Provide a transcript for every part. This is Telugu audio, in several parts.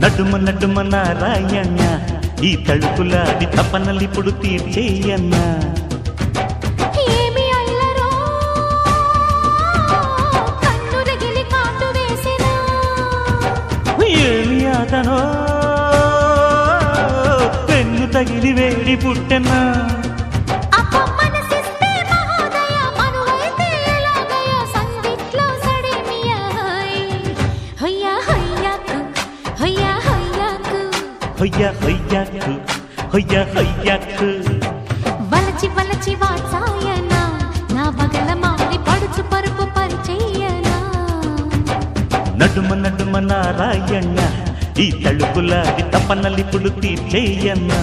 నడుమ నడుమ నారాయణ ఈ తడుపులాడి తపనలిప్పుడు తీర్చేయన్నా ఏమి అల్లరో కన్ను రగిలి కాటు వేసెనా ఏమి అతనో పెన్ను తగిలి వేడి పుట్టెన్నా అప్ప మనసిస్తే మహోదయ మనువైతే ఎలాగయ సందిట్లో సడేమియ హయ్యా హయ్యాకు హయ్యా హయ్యాకు హొయ్య హొయ్యకు హొయ్య హొయ్యకు వలచి వలచి వాచాయన నా బగల మారి పడుచు పరుపు పరిచయ్యనా నడుమ నడుమ నారాయణ ఈ తడుపులాడి తపనలిప్పుడు తీర్చేయన్నా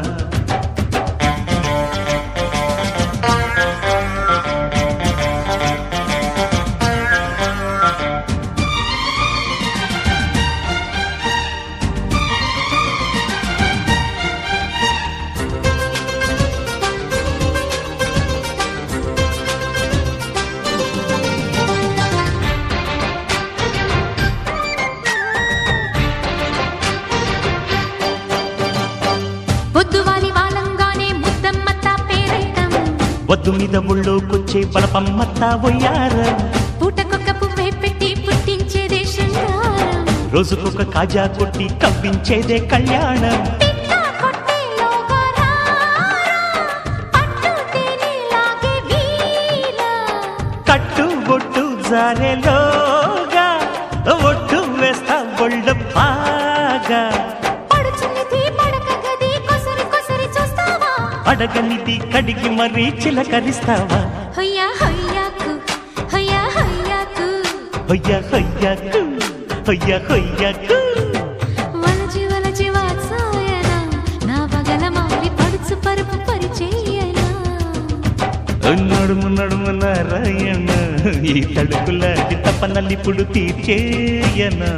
పొద్దువాలి వాలంగానే ముద్దమ్మత్త పేరైతం వద్దు మీద ఒళ్ళోకొచ్చే బలపమ్మత్తా వయ్యారం పూటకొక్క పువ్వే పెట్టి పుట్టించేదే శృంగారం రోజుకొక కాజా కొట్టి కవ్వించేదే కళ్యాణం పిట్ట కొట్టేలోగా రారా, పట్టు తేనెలాగే వీరా. కట్టు బొట్టు జారెలోగా ఒట్టు వేస్తా ఒళ్ళు బాగా పడుచునిది పడక గది కొసరి కొసరి చూస్తావా అడగనిది కడిగి మరీ చిలకరిస్తావా హయ్యా హయ్యాకు హయ్యా హయ్యాకు హొయ్య హొయ్యకు హొయ్య హొయ్యకు వలచి వలచి వాత్సాయన నా పగల మారి పడుచు పరుపు పరిచయ్యనా నడుము నడుము నారాయణ ఈ తడుపులాడి తపనలిప్పుడు తీర్చేయనా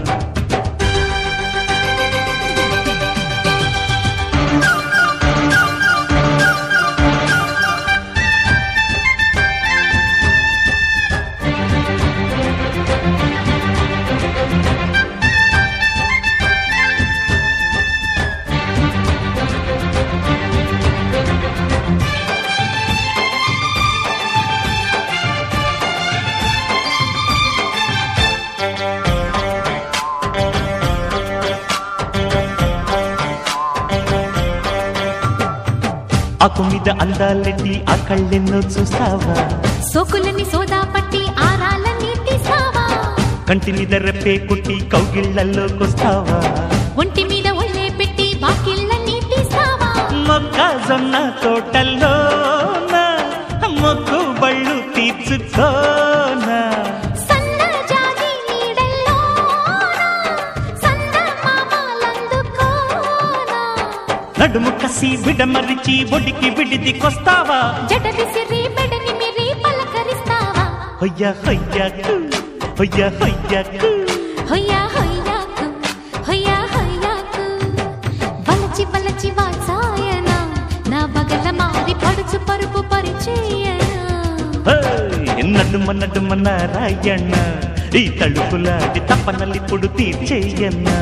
ఆకు మీద అందాలెట్టి ఆ కళ్ళెన్నో చూస్తావా సోకులని సోదా పట్టి ఆరాలని తీసావా కంటి మీద రెప్పే కుట్టి కౌగిళ్లలోకొస్తావా ఒంటి మీద ఒళ్ళే పెట్టి వాకిళ్ళని తీసావా మొక్కజొన్న తోటల్లోన మొక్కు బళ్ళు తీర్చుకోనా సన్నజాజి నీడల్లోన సన్న మామలందుకోనా నడుము కసి విడమరిచి ఒడికి విడిదికొస్తావా జడ విసిరి బెడని మిరి పలకరిస్తావా హొయ్య హొయ్యకు హొయ్య హొయ్యకు హొయ్యా హొయ్యాకు హొయ్యా హొయ్యాకు వలచి వలచి వాచాయన నా బగల మారి పడుచు పరుపు పరిచయనా హేయ్, నడుమ నడుమ నారాయణ ఈ తడుపులాడి తపనలిప్పుడు తీర్చేయన్నా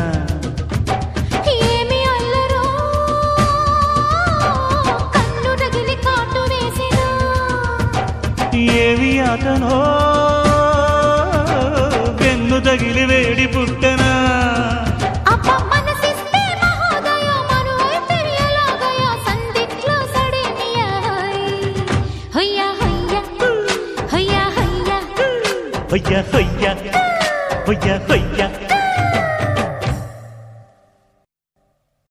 ఏమి అల్లరో కన్ను రగిలి కాటు వేసెనా ఏమి అతనో వెన్ను తగిలి వేడి పుట్టనా అప్ప మనసిస్తే మహోదయ మనువైతే ఎలాగయ సందిట్లో సడేమియ హొయ్యా హొయ్యా హొయ్యా హొయ్యా హొయ్య హొయ్య హొయ్య హొయ్య